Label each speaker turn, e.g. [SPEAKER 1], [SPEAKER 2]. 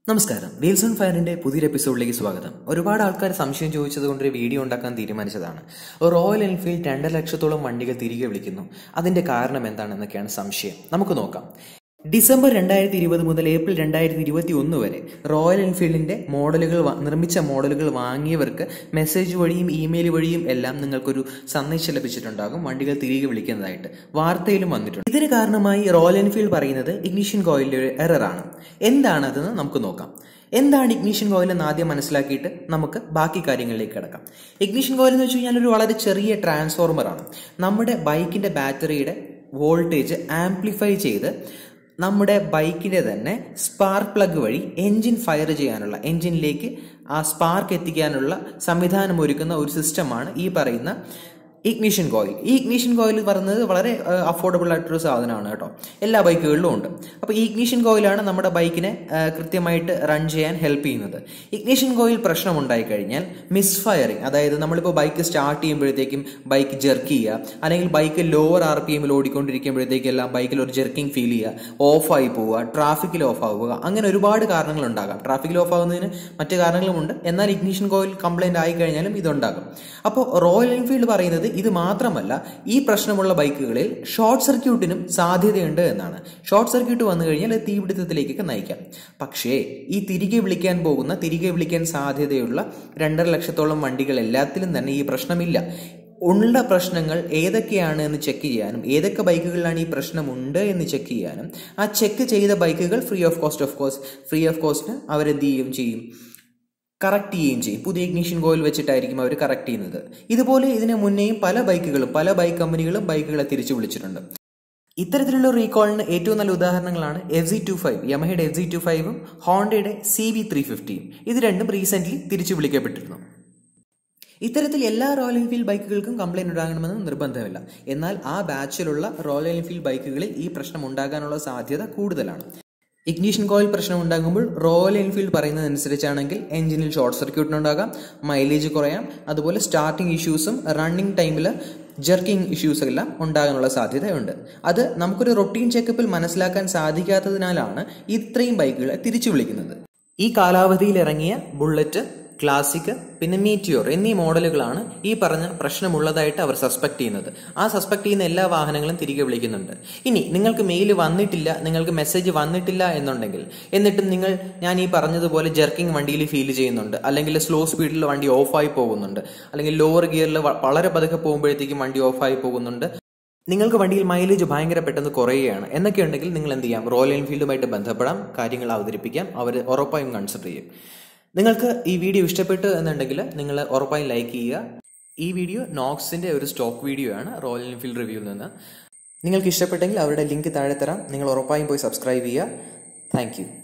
[SPEAKER 1] നമസ്കാരം wheels on ഫയറിന്റെ പുതിയൊരു എപ്പിസോഡിലേക്ക് സ്വാഗതം ഒരുപാട് ആൾക്കാർ സംശയം ചോദിച്ചത് കൊണ്ട് ഒരു വീഡിയോ ഉണ്ടാക്കാൻ തീരുമാനിച്ചതാണ് റോയൽ എൻഫീൽഡ് രണ്ടര ലക്ഷത്തോളം വണ്ടികൾ തിരികെ വിളിക്കുന്നു അതിന്റെ കാരണം എന്താണെന്നൊക്കെയാണ് സംശയം നമുക്ക് നോക്കാം ഡിസംബർ രണ്ടായിരത്തി ഇരുപത് മുതൽ ഏപ്രിൽ രണ്ടായിരത്തി ഇരുപത്തി ഒന്ന് വരെ റോയൽ എൻഫീൽഡിന്റെ മോഡലുകൾ വാ- നിർമ്മിച്ച മോഡലുകൾ വാങ്ങിയവർക്ക് മെസ്സേജ് വഴിയും ഇമെയിൽ വഴിയും എല്ലാം നിങ്ങൾക്കൊരു സന്ദേശം ലഭിച്ചിട്ടുണ്ടാകും വണ്ടികൾ തിരികെ വിളിക്കുന്നതായിട്ട് വാർത്തയിലും വന്നിട്ടുണ്ട് ഇതിന് കാരണമായി റോയൽ എൻഫീൽഡ് പറയുന്നത് ഇഗ്നിഷൻ കോയിലിന്റെ ഒരു എററാണ് എന്താണതെന്ന് നമുക്ക് നോക്കാം എന്താണ് ഇഗ്നിഷൻ കോയിൽ എന്ന് ആദ്യം മനസ്സിലാക്കിയിട്ട് നമുക്ക് ബാക്കി കാര്യങ്ങളിലേക്ക് കിടക്കാം ഇഗ്നിഷൻ കോയിൽ എന്ന് വെച്ച് കഴിഞ്ഞാൽ ഒരു വളരെ ചെറിയ ട്രാൻസ്ഫോർമർ ആണ് നമ്മുടെ ബൈക്കിന്റെ ബാറ്ററിയുടെ വോൾട്ടേജ് ആംപ്ലിഫൈ ചെയ്ത് നമ്മുടെ ബൈക്കിന്റെ തന്നെ സ്പാർക്ക് പ്ലഗ് വഴി എൻജിൻ ഫയർ ചെയ്യാനുള്ള എൻജിനിലേക്ക് ആ സ്പാർക്ക് എത്തിക്കാനുള്ള സംവിധാനം ഒരുക്കുന്ന ഒരു സിസ്റ്റമാണ് ഈ പറയുന്ന ഇഗ്നിഷൻ കോയിൽ ഈ ഇഗ്നിഷൻ കോയിൽ പറയുന്നത് വളരെ അഫോർഡബിൾ ആയിട്ടൊരു സാധനമാണ് കേട്ടോ എല്ലാ ബൈക്കുകളിലും ഉണ്ട് അപ്പോൾ ഈ ഇഗ്നിഷൻ കോയിലാണ് നമ്മുടെ ബൈക്കിനെ ആ, കൃത്യമായിട്ട് റൺ ചെയ്യാൻ ഹെൽപ്പ് ചെയ്യുന്നത് ഇഗ്നിഷൻ കോയിൽ പ്രശ്നം ഉണ്ടായി കഴിഞ്ഞാൽ മിസ് ഫയറിങ് അതായത് നമ്മളിപ്പോൾ ബൈക്ക് സ്റ്റാർട്ട് ചെയ്യുമ്പോഴത്തേക്കും ബൈക്ക് ജെർക്ക് ചെയ്യുക അല്ലെങ്കിൽ ബൈക്ക് ലോവർ ആർ പി എമ്മിൽ ഓടിക്കൊണ്ടിരിക്കുമ്പോഴത്തേക്കെല്ലാം ബൈക്കിൽ ഒരു ജെർക്കിംഗ് ഫീൽ ചെയ്യുക ഓഫായി പോവുക ട്രാഫിക്കിൽ ഓഫ് ആവുക അങ്ങനെ ഒരുപാട് കാരണങ്ങൾ ഉണ്ടാകാം ട്രാഫിക്കിൽ ഓഫ് ആവുന്നതിന് മറ്റു കാരണങ്ങളുമുണ്ട് എന്നാൽ ഇഗ്നിഷൻ കോയിൽ കംപ്ലൈന്റ് ആയി കഴിഞ്ഞാലും ഇതുണ്ടാകും അപ്പോൾ റോയൽ എൻഫീൽഡ് പറയുന്നത് ഇത് മാത്രമല്ല ഈ പ്രശ്നമുള്ള ബൈക്കുകളിൽ ഷോർട്ട് സർക്യൂട്ടിനും സാധ്യതയുണ്ട് എന്നാണ് ഷോർട്ട് സർക്യൂട്ട് വന്നു കഴിഞ്ഞാൽ അത് തീപിടുത്തത്തിലേക്കൊക്കെ നയിക്കാം പക്ഷേ ഈ തിരികെ വിളിക്കാൻ പോകുന്ന തിരികെ വിളിക്കാൻ സാധ്യതയുള്ള രണ്ടര ലക്ഷത്തോളം വണ്ടികൾ എല്ലാത്തിലും തന്നെ ഈ പ്രശ്നമില്ല ഉള്ള പ്രശ്നങ്ങൾ ഏതൊക്കെയാണ് എന്ന് ചെക്ക് ചെയ്യാനും ഏതൊക്കെ ബൈക്കുകളിലാണ് ഈ പ്രശ്നമുണ്ട് എന്ന് ചെക്ക് ചെയ്യാനും ആ ചെക്ക് ചെയ്ത ബൈക്കുകൾ free of cost of course free of കോസ്റ്റിന് അവരെന്ത് ചെയ്യും ചെയ്യും കറക്റ്റ് ചെയ്യുകയും ചെയ്യും പുതിയ ഇഗ്നിഷൻ കോയിൽ വെച്ചിട്ടായിരിക്കും അവർ കറക്റ്റ് ചെയ്യുന്നത് ഇതുപോലെ ഇതിന് മുന്നേയും പല ബൈക്കുകളും പല ബൈക്ക് കമ്പനികളും ബൈക്കുകളെ തിരിച്ചു വിളിച്ചിട്ടുണ്ട് ഇത്തരത്തിലുള്ള റീകോളിന് ഏറ്റവും നല്ല ഉദാഹരണങ്ങളാണ് എഫ് ജി ടു ഫൈവ് യമഹയുടെ എഫ് ജി ടു ഫൈവും ഹോണ്ടയുടെ സി വി ത്രീ ഫിഫ്റ്റിയും ഇത് രണ്ടും റീസെന്റ് തിരിച്ചു വിളിക്കപ്പെട്ടിരുന്നു ഇത്തരത്തിൽ എല്ലാ റോയൽ എൻഫീൽഡ് ബൈക്കുകൾക്കും കംപ്ലൈന്റ് ഉണ്ടാകണമെന്ന് നിർബന്ധമില്ല എന്നാൽ ആ ബാച്ചിലുള്ള റോയൽ എൻഫീൽഡ് ബൈക്കുകളിൽ ഈ പ്രശ്നം ഉണ്ടാകാനുള്ള സാധ്യത കൂടുതലാണ് ഇഗ്നിഷൻ കോയിൽ പ്രശ്നം ഉണ്ടാകുമ്പോൾ റോയൽ എൻഫീൽഡ് പറയുന്നതനുസരിച്ചാണെങ്കിൽ എഞ്ചിനിൽ ഷോർട്ട് സർക്യൂട്ട് ഉണ്ടാകാം മൈലേജ് കുറയാം അതുപോലെ സ്റ്റാർട്ടിംഗ് ഇഷ്യൂസും റണ്ണിംഗ് ടൈമിൽ ജെർക്കിംഗ് ഇഷ്യൂസ് എല്ലാം ഉണ്ടാകാനുള്ള സാധ്യതയുണ്ട് അത് നമുക്കൊരു റൊട്ടീൻ ചെക്കപ്പിൽ മനസ്സിലാക്കാൻ സാധിക്കാത്തതിനാലാണ് ഇത്രയും ബൈക്കുകളെ തിരിച്ചു വിളിക്കുന്നത് ഈ കാലാവധിയിൽ ഇറങ്ങിയ ബുള്ളറ്റ് ക്ലാസിക് പിന്നെ മീറ്റിയോർ എന്നീ മോഡലുകളാണ് ഈ പറഞ്ഞ പ്രശ്നമുള്ളതായിട്ട് അവർ സസ്പെക്ട് ചെയ്യുന്നത് ആ സസ്പെക്ട് ചെയ്യുന്ന എല്ലാ വാഹനങ്ങളും തിരികെ വിളിക്കുന്നുണ്ട് ഇനി നിങ്ങൾക്ക് മെയിൽ വന്നിട്ടില്ല നിങ്ങൾക്ക് മെസ്സേജ് വന്നിട്ടില്ല എന്നുണ്ടെങ്കിൽ എന്നിട്ടും നിങ്ങൾ ഞാൻ ഈ പറഞ്ഞതുപോലെ ജെർക്കിംഗ് വണ്ടിയിൽ ഫീൽ ചെയ്യുന്നുണ്ട് അല്ലെങ്കിൽ സ്ലോ സ്പീഡിൽ വണ്ടി ഓഫായി പോകുന്നുണ്ട് അല്ലെങ്കിൽ ലോവർ ഗിയറിൽ വളരെ പതുക്കെ പോകുമ്പോഴത്തേക്കും വണ്ടി ഓഫായി പോകുന്നുണ്ട് നിങ്ങൾക്ക് വണ്ടിയിൽ മൈലേജ് ഭയങ്കര പെട്ടെന്ന് കുറയുകയാണ് എന്നൊക്കെ ഉണ്ടെങ്കിൽ നിങ്ങൾ എന്ത് ചെയ്യാം റോയൽ എൻഫീൽഡുമായിട്ട് ബന്ധപ്പെടാം കാര്യങ്ങൾ അവതരിപ്പിക്കാം അവർ ഉറപ്പായും കൺസിഡർ ചെയ്യും നിങ്ങൾക്ക് ഈ വീഡിയോ ഇഷ്ടപ്പെട്ടു എന്നുണ്ടെങ്കിൽ നിങ്ങൾ ഉറപ്പായും ലൈക്ക് ചെയ്യുക ഈ വീഡിയോ നോക്സിന്റെ ഒരു സ്റ്റോക്ക് വീഡിയോ ആണ് റോയൽ എൻഫീൽഡ് റിവ്യൂവിൽ നിന്ന് നിങ്ങൾക്ക് ഇഷ്ടപ്പെട്ടെങ്കിൽ അവരുടെ ലിങ്ക് താഴെ തരാം നിങ്ങൾ ഉറപ്പായും പോയി സബ്സ്ക്രൈബ് ചെയ്യുക താങ്ക്